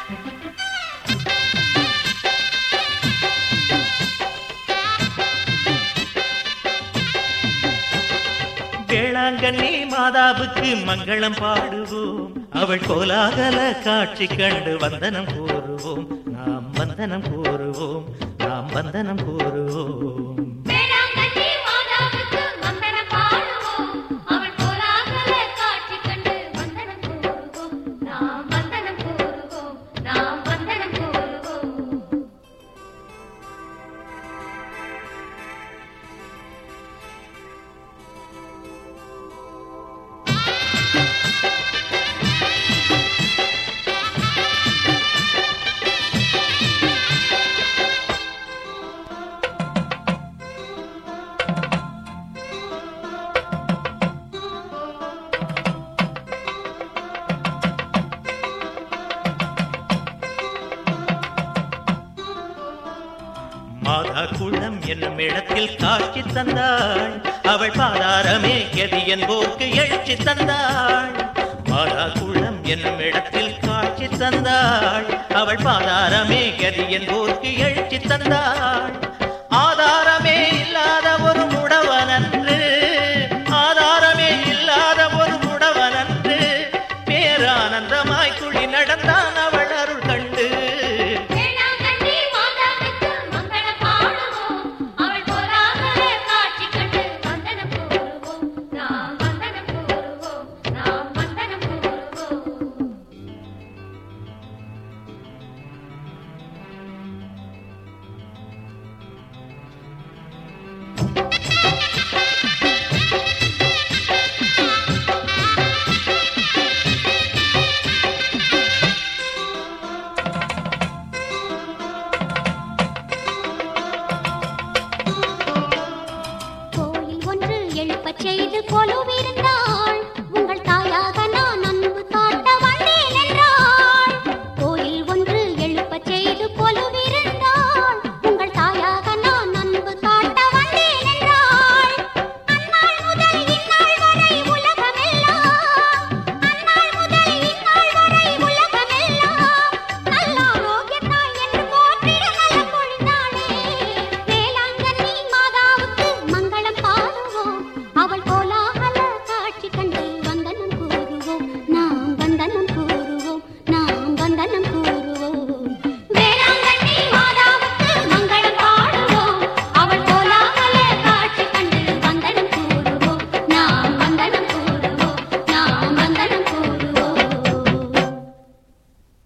வேளாங்கண்ணி மாதாவுக்கு மங்களம் பாடுவோம் அவள் கோலாகல காட்சி கண்டு வந்தனம் கூறுவோம் நாம் வந்தனம் கூறுவோம் நாம் வந்தனம் கூறுவோம் வேளாங்கண்ணி மாதாவுக்கு வந்தனம் பாடுவோம். அவள் கோலாகல காட்சி கண்டு வந்தனம் கூறுவோம். நாம் வந்தனம் கூறுவோம். நாம் வந்தனம் கூறுவோம். மாதா குளம் என்னும் இடத்தில் காட்சி தந்தாள் அவள் பாதாரமே கதி என்போர்க்கு எழுச்சி தந்தாள் மாதா குளம் என்னும் இடத்தில் காட்சி தந்தாள் அவள் பாதாரமே கதி என்போர்க்கு எழுச்சி தந்தாள்